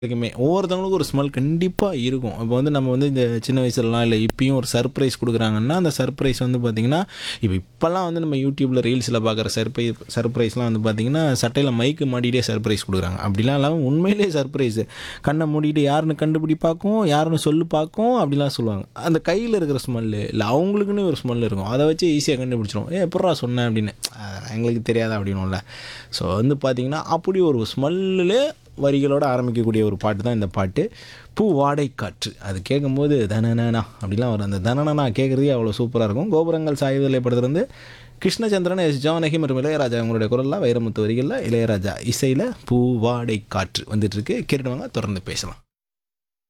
வரைக்குமே ஒவ்வொருத்தவங்களுக்கும் ஒரு ஸ்மெல் கண்டிப்பாக இருக்கும் இப்போ வந்து நம்ம வந்து இந்த சின்ன வயசுலலாம் இல்லை இப்பயும் ஒரு சர்ப்ரைஸ் கொடுக்குறாங்கன்னா அந்த சர்ப்ரைஸ் வந்து பார்த்திங்கன்னா இப்போ இப்போல்லாம் வந்து நம்ம யூடியூப்பில் ரீல்ஸில் பார்க்குற சர்ப்ரைஸ் சர்ப்ரைஸ்லாம் வந்து பார்த்திங்கன்னா சட்டையில் மைக்கு மாட்டிகிட்டே சர்ப்ரைஸ் கொடுக்குறாங்க அப்படிலாம் இல்லாமல் உண்மையிலேயே சர்ப்ரைஸு கண்ணை மூடிட்டு யாருன்னு கண்டுபிடி பார்க்கும் யாருன்னு சொல்லு பார்க்கும் அப்படிலாம் சொல்லுவாங்க அந்த கையில் இருக்கிற ஸ்மெல்லு இல்லை அவங்களுக்குன்னு ஒரு ஸ்மெல் இருக்கும் அதை வச்சு ஈஸியாக கண்டுபிடிச்சிரும் ஏ எப்பட்றா சொன்னேன் அப்படின்னு அதெல்லாம் எங்களுக்கு தெரியாதா அப்படின்னும்ல ஸோ வந்து பார்த்திங்கன்னா அப்படி ஒரு ஸ்மெல்லே வரிகளோட ஆரம்பிக்கக்கூடிய ஒரு பாட்டு தான் இந்த பாட்டு பூ வாடை காற்று அது கேட்கும்போது தனனா அப்படிலாம் வரும் அந்த தனனா கேட்குறதே அவ்வளோ சூப்பராக இருக்கும் கோபுரங்கள் சாய்வதில்லை படத்துலேருந்து கிருஷ்ணச்சந்திரன் எஸ் ஜானகி மற்றும் இளையராஜா அவங்களுடைய குரலில் வைரமுத்து வரிகளில் இளையராஜா இசையில் பூ வாடை காற்று வந்துட்டுருக்கு கேட்டுடுவாங்க தொடர்ந்து பேசலாம்